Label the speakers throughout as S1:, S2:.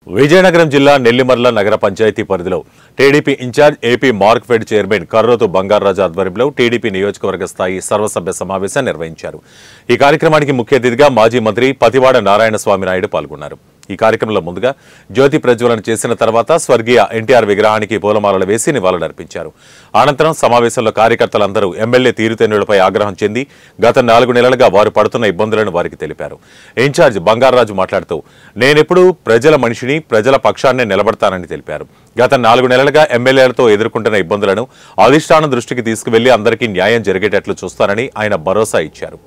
S1: విజయనగరం జిల్లా నెల్లిమర్ల నగర పంచాయతీ పరిధిలో TDP incharge AP Markfed chairman Karrotu Bangaraju ఆధ్వర్యంలో టీడీపీ నియోజకవర్గ స్థాయి సర్వసభ్య సమావేశం నిర్వహించారు ఈ కార్యక్రమానికి ముఖ్య అతిథిగా మాజీ మంత్రి పతివాడ నారాయణ స్వామి నాయుడు పాల్గొన్నారు ఈ కార్యక్రమంలో ముందుగా జ్యోతి ప్రజ్వలన చేసిన తర్వాత స్వర్గీయ ఎన్టీఆర్ విగ్రహానికి పూలమాలలు వేసి నివాళులర్పించారు అనంతరం సమావేశంలో కార్యకర్తలందరూ ఎమ్మెల్యే తీరుతెన్నులపై ఆగ్రహం చెంది గత నాలుగు నెలలుగా వారు పడుతున్న ఇబ్బందులను వారికి తెలిపారు ఇన్ఛార్జ్ బంగారాజు మాట్లాడుతూ నేనెప్పుడూ ప్రజల మనిషిని ప్రజల పక్షాన్నే నిలబడతానని తెలిపారు గత నాలుగు నెలలుగా ఎమ్మెల్యేలతో ఎదుర్కొంటున్న ఇబ్బందులను అధిష్టానం దృష్టికి తీసుకువెళ్లి అందరికీ న్యాయం జరిగేటట్లు చూస్తానని ఆయన భరోసా ఇచ్చారు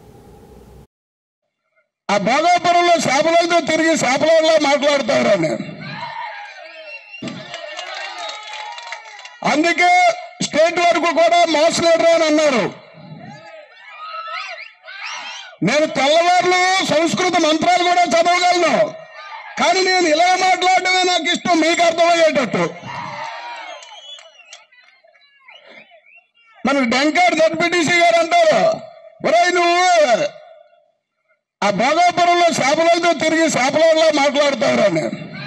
S2: ఆ భోగాపురంలో చేపలతో తిరిగి చేపలలో మాట్లాడతారని అందుకే స్టేట్ వరకు కూడా మాస్ లీడర్ అని అన్నారు నేను తెల్లవారులు సంస్కృత మంత్రాలు కూడా చదవగలను కానీ నేను ఇలా మాట్లాడటమే నాకు ఇష్టం మీకు అర్థమయ్యేటట్టు మన డెంకాడ్ జడ్పీటీసీ గారు అంటారు ఒరేయ్ నువ్వు ఆ భోగాపురంలో చేపలతో తిరిగి చేపలలో మాట్లాడతారని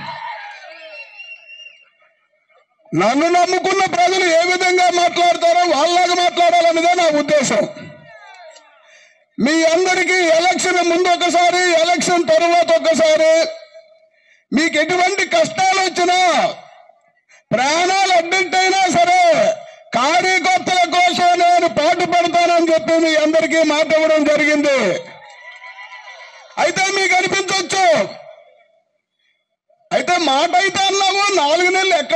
S2: నన్ను నమ్ముకున్న ప్రజలు ఏ విధంగా మాట్లాడతారో వాళ్ళలాగా మాట్లాడాలన్నదే నా ఉద్దేశం మీ అందరికీ ఎలక్షన్ ముందు ఒకసారి ఎలక్షన్ తరువాత ఒకసారి మీకు ఎటువంటి కష్టాలు వచ్చినా ప్రాణాలు అడ్డంటైనా సరే కార్యకర్తల కోసం నేను పాటు పడతానని చెప్పి మీ అందరికీ మాట ఇవ్వడం జరిగింది అయితే మీకు అనిపించవచ్చు అయితే మాట అయితే అన్నాము నాలుగు నెలలు ఎక్కడ